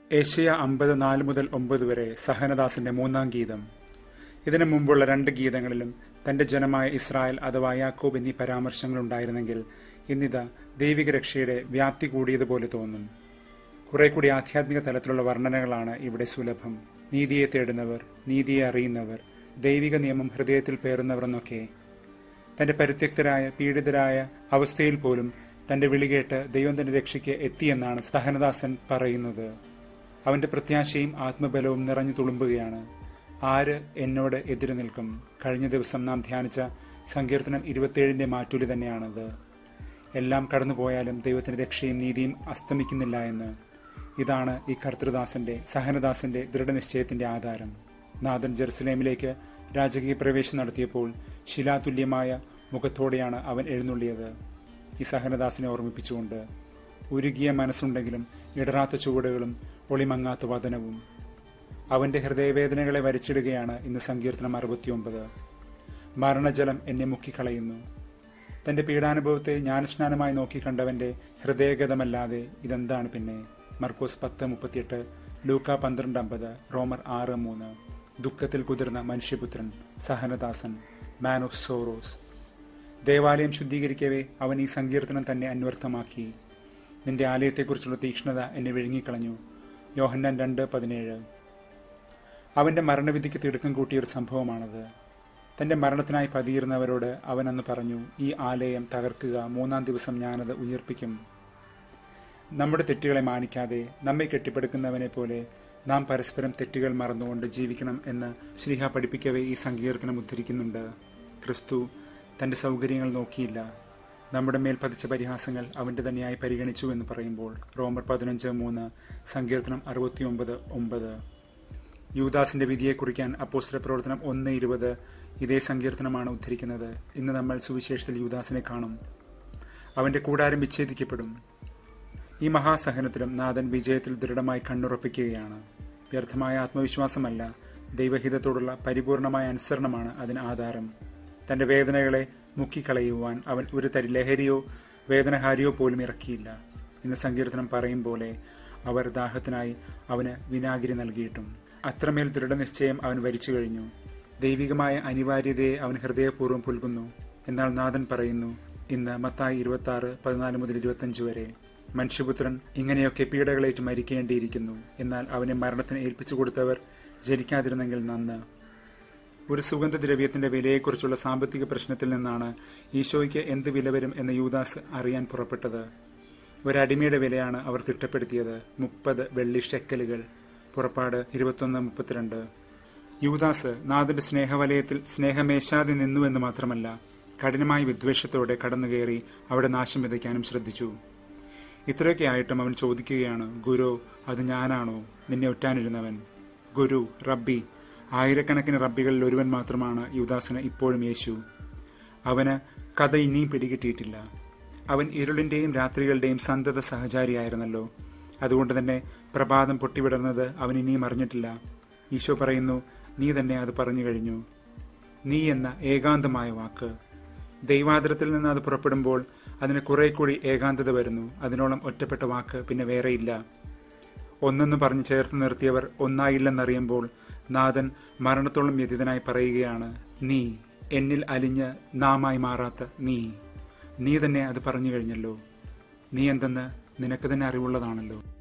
Asia അമ്പത് നാല് മുതൽ ഒമ്പത് വരെ സഹനദാസിന്റെ മൂന്നാം ഗീതം ഇതിനു മുമ്പുള്ള രണ്ട് ഗീതങ്ങളിലും തന്റെ ജനമായ ഇസ്രായേൽ അഥവാ യാക്കോബ് എന്നീ പരാമർശങ്ങൾ ഉണ്ടായിരുന്നെങ്കിൽ ഇന്നിതാ ദൈവിക രക്ഷയുടെ വ്യാപ്തി കൂടിയതുപോലെ തോന്നും കുറെ കൂടി ആധ്യാത്മിക തലത്തിലുള്ള വർണ്ണനകളാണ് ഇവിടെ സുലഭം നീതിയെ തേടുന്നവർ നീതിയെ അറിയുന്നവർ ദൈവിക നിയമം ഹൃദയത്തിൽ പേറുന്നവർ എന്നൊക്കെ തന്റെ പരിത്യക്തരായ പീഡിതരായ അവസ്ഥയിൽ പോലും തന്റെ വിളികേട്ട് ദൈവം തന്റെ രക്ഷയ്ക്ക് എത്തിയെന്നാണ് സഹനദാസൻ പറയുന്നത് അവന്റെ പ്രത്യാശയും ആത്മബലവും നിറഞ്ഞു തുളുമ്പുകയാണ് ആര് എന്നോട് എതിര് നിൽക്കും കഴിഞ്ഞ ദിവസം നാം ധ്യാനിച്ച സങ്കീർത്തനം ഇരുപത്തിയേഴിന്റെ മാറ്റൂലി തന്നെയാണത് എല്ലാം കടന്നുപോയാലും ദൈവത്തിന്റെ രക്ഷയും നീതിയും അസ്തമിക്കുന്നില്ല എന്ന് ഇതാണ് ഈ കർത്തൃദാസന്റെ സഹനദാസന്റെ ദൃഢനിശ്ചയത്തിന്റെ ആധാരം നാഥൻ ജെറുസലേമിലേക്ക് രാജകീയ പ്രവേശം നടത്തിയപ്പോൾ ശിലാതുല്യമായ മുഖത്തോടെയാണ് അവൻ എഴുന്നള്ളിയത് ഈ സഹനദാസിനെ ഓർമ്മിപ്പിച്ചുകൊണ്ട് ഉരുകിയ മനസ്സുണ്ടെങ്കിലും ഇടറാത്ത ചുവടുകളും ഒളിമങ്ങാത്ത വതനവും അവന്റെ ഹൃദയവേദനകളെ വരച്ചിടുകയാണ് ഇന്ന് സങ്കീർത്തനം അറുപത്തിയൊമ്പത് മരണജലം എന്നെ മുക്കിക്കളയുന്നു തന്റെ പീഡാനുഭവത്തെ ജ്ഞാനസ്നാനമായി നോക്കിക്കണ്ടവന്റെ ഹൃദയഗതമല്ലാതെ ഇതെന്താണ് പിന്നെ മർക്കോസ് പത്ത് മുപ്പത്തിയെട്ട് ലൂക്ക പന്ത്രണ്ട് അമ്പത് റോമർ ആറ് മൂന്ന് ദുഃഖത്തിൽ കുതിർന്ന മനുഷ്യപുത്രൻ സഹനദാസൻ മാൻ ഓഫ് സോറോസ് ദേവാലയം ശുദ്ധീകരിക്കവേ അവൻ ഈ സങ്കീർത്തനം തന്നെ അന്വർത്ഥമാക്കി നിന്റെ ആലയത്തെക്കുറിച്ചുള്ള തീക്ഷ്ണത എന്നെ വിഴുങ്ങിക്കളഞ്ഞു യോഹന്നാൻ രണ്ട് പതിനേഴ് അവന്റെ മരണവിധിക്ക് തിടുക്കം കൂട്ടിയ ഒരു സംഭവമാണത് തന്റെ മരണത്തിനായി പതിയിരുന്നവരോട് അവൻ അന്ന് പറഞ്ഞു ഈ ആലയം തകർക്കുക മൂന്നാം ദിവസം ഞാനത് ഉയർപ്പിക്കും നമ്മുടെ തെറ്റുകളെ മാനിക്കാതെ നമ്മെ കെട്ടിപ്പടുക്കുന്നവനെ പോലെ നാം പരസ്പരം തെറ്റുകൾ മറന്നുകൊണ്ട് ജീവിക്കണം എന്ന് ശ്രീഹ പഠിപ്പിക്കവേ ഈ സങ്കീർത്തനം ഉദ്ധരിക്കുന്നുണ്ട് ക്രിസ്തു തന്റെ സൗകര്യങ്ങൾ നോക്കിയില്ല നമ്മുടെ മേൽ പതിച്ച പരിഹാസങ്ങൾ അവന്റെ തന്നെയായി പരിഗണിച്ചു എന്ന് പറയുമ്പോൾ റോമർ പതിനഞ്ച് മൂന്ന് സങ്കീർത്തനം അറുപത്തിയൊമ്പത് ഒമ്പത് യൂദാസിന്റെ വിധിയെ കുറിക്കാൻ അപ്പോസ്റ്റർ പ്രവർത്തനം ഒന്ന് ഇരുപത് ഇതേ സങ്കീർത്തനമാണ് ഉദ്ധരിക്കുന്നത് ഇന്ന് നമ്മൾ സുവിശേഷത്തിൽ യൂദാസിനെ കാണും അവന്റെ കൂടാരം വിച്ഛേദിക്കപ്പെടും ഈ മഹാസഹനത്തിലും നാഥൻ വിജയത്തിൽ ദൃഢമായി കണ്ണുറപ്പിക്കുകയാണ് വ്യർത്ഥമായ ആത്മവിശ്വാസമല്ല ദൈവഹിതത്തോടുള്ള പരിപൂർണമായ അനുസരണമാണ് അതിന് ആധാരം തന്റെ വേദനകളെ മുക്കിക്കളയുവാൻ അവൻ ഒരു തരി ലഹരിയോ വേദനഹാരിയോ പോലും ഇറക്കിയില്ല ഇന്ന് സങ്കീർത്തനം പറയും പോലെ അവർ ദാഹത്തിനായി അവന് വിനാഗിരി നൽകിയിട്ടും അത്രമേൽ ദൃഢനിശ്ചയം അവൻ വരിച്ചു കഴിഞ്ഞു ദൈവികമായ അനിവാര്യതയെ അവൻ ഹൃദയപൂർവ്വം പുൽകുന്നു എന്നാൽ നാഥൻ പറയുന്നു ഇന്ന് മത്തായി ഇരുപത്തി ആറ് പതിനാല് മുതൽ ഇരുപത്തിയഞ്ച് വരെ മനുഷ്യപുത്രൻ ഇങ്ങനെയൊക്കെ പീഡകളേറ്റ് മരിക്കേണ്ടിയിരിക്കുന്നു എന്നാൽ അവനെ മരണത്തിന് ഏൽപ്പിച്ചു കൊടുത്തവർ ജനിക്കാതിരുന്നെങ്കിൽ നന്ന് ഒരു സുഗന്ധദ്രവ്യത്തിന്റെ വിലയെക്കുറിച്ചുള്ള സാമ്പത്തിക പ്രശ്നത്തിൽ നിന്നാണ് ഈശോയ്ക്ക് എന്ത് വില വരും എന്ന് യൂദാസ് അറിയാൻ പുറപ്പെട്ടത് ഒരടിമയുടെ വിലയാണ് അവർ തിട്ടപ്പെടുത്തിയത് മുപ്പത് വെള്ളി ഷെക്കലുകൾ പുറപ്പാട് ഇരുപത്തൊന്ന് മുപ്പത്തിരണ്ട് യൂദാസ് നാഥന്റെ സ്നേഹവലയത്തിൽ സ്നേഹമേശാതെ നിന്നു എന്ന് മാത്രമല്ല കഠിനമായ വിദ്വേഷത്തോടെ കടന്നുകയറി അവിടെ നാശം വിതയ്ക്കാനും ശ്രദ്ധിച്ചു ഇത്രയൊക്കെ ആയിട്ടും അവൻ ചോദിക്കുകയാണ് ഗുരു അത് ഞാനാണോ നിന്നെ ഒറ്റാനിരുന്നവൻ ഗുരു റബ്ബി ആയിരക്കണക്കിന് റബ്ബികളിൽ ഒരുവൻ മാത്രമാണ് യുദാസിന് ഇപ്പോഴും യേശു അവന് കഥ ഇനിയും പിടികിട്ടിയിട്ടില്ല അവൻ ഇരുളിന്റെയും രാത്രികളുടെയും സന്തത സഹചാരിയായിരുന്നല്ലോ അതുകൊണ്ട് തന്നെ പ്രഭാതം പൊട്ടിവിടുന്നത് അവൻ ഇനിയും അറിഞ്ഞിട്ടില്ല ഈശോ പറയുന്നു നീ തന്നെ അത് പറഞ്ഞു കഴിഞ്ഞു നീ എന്ന ഏകാന്തമായ വാക്ക് ദൈവാദരത്തിൽ നിന്ന് അത് പുറപ്പെടുമ്പോൾ അതിന് കുറെ കൂടി ഏകാന്തത വരുന്നു അതിനോളം ഒറ്റപ്പെട്ട വാക്ക് പിന്നെ വേറെയില്ല ഒന്നെന്ന് പറഞ്ഞ് ചേർത്ത് നിർത്തിയവർ ഒന്നായില്ലെന്നറിയുമ്പോൾ നാഥൻ മരണത്തോളം വ്യതിതനായി പറയുകയാണ് നീ എന്നിൽ അലിഞ്ഞ് നാമായി മാറാത്ത നീ നീ തന്നെ അത് പറഞ്ഞു കഴിഞ്ഞല്ലോ നീ എന്തെന്ന് നിനക്ക് തന്നെ അറിവുള്ളതാണല്ലോ